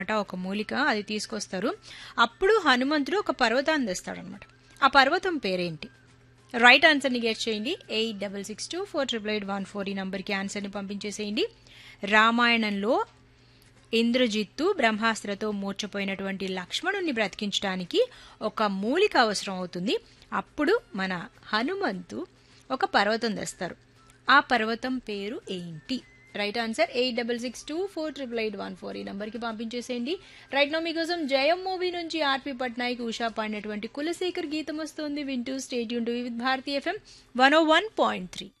అనమాట ఒక మూలిక అది తీసుకొస్తారు అప్పుడు హనుమంతుడు ఒక పర్వతాన్ని తెస్తాడనమాట ఆ పర్వతం పేరేంటి రైట్ ఆన్సర్ని గెట్ చేయండి eight double six two four triple eight one four ఈ నంబర్కి ఆన్సర్ని పంపించేసేయండి రామాయణంలో ఇంద్రజిత్తు బ్రహ్మాస్త్రతో మూర్చపోయినటువంటి లక్ష్మణుని బ్రతికించడానికి ఒక మూలిక అవసరం అవుతుంది అప్పుడు మన హనుమంతు ఒక పర్వతం తెస్తారు ఆ పర్వతం పేరు ఏంటి right answer eight double six two four triple eight one four ఈ నంబర్కి పంపించేసేయండి రైట్ నో మీకోసం జయం మూవీ నుంచి ఆర్పి పట్నాయక్ ఉషా పాడినటువంటి కులశేఖర్ గీతం వస్తుంది వింటూ stay tune to with Bharathi FM one O one point three